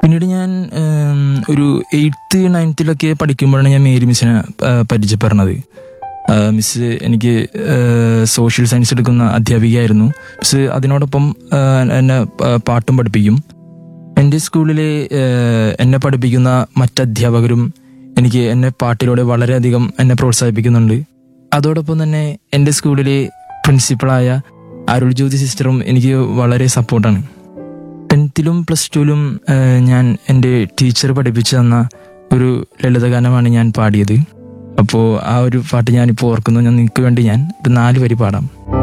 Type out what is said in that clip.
പിന്നീട് ഞാൻ ഉം, ഒരു എയ്ത്ത് നയൻത്തിലൊക്കെ പഠിക്കുമ്പോഴാണ് ഞാൻ മേരി മിസ്സിനെ ആ, പരിചയപ്പെടുന്നത് ആ, മിസ് എനിക്ക് സോഷ്യൽ സയൻസ് എടുക്കുന്ന അധ്യാപികയായിരുന്നു മിസ് അതിനോടൊപ്പം ആ, എന്നെ ആ, പാട്ടും പഠിപ്പിക്കും എൻ്റെ സ്കൂളിലെ ആ, എന്നെ പഠിപ്പിക്കുന്ന മറ്റധ്യാപകരും എനിക്ക് എന്നെ പാട്ടിലൂടെ വളരെയധികം എന്നെ പ്രോത്സാഹിപ്പിക്കുന്നുണ്ട് അതോടൊപ്പം തന്നെ എൻ്റെ സ്കൂളിലെ പ്രിൻസിപ്പളായ അരുൾ ജ്യോതി സിസ്റ്ററും എനിക്ക് വളരെ സപ്പോർട്ടാണ് ടെൻത്തിലും പ്ലസ് ടുവിലും ഞാൻ എൻ്റെ ടീച്ചർ പഠിപ്പിച്ചു തന്ന ഒരു ലളിതഗാനമാണ് ഞാൻ പാടിയത് അപ്പോൾ ആ ഒരു പാട്ട് ഞാനിപ്പോൾ ഓർക്കുന്നു ഞാൻ നിങ്ങൾക്ക് വേണ്ടി ഞാൻ ഒരു നാല് വരി പാടാം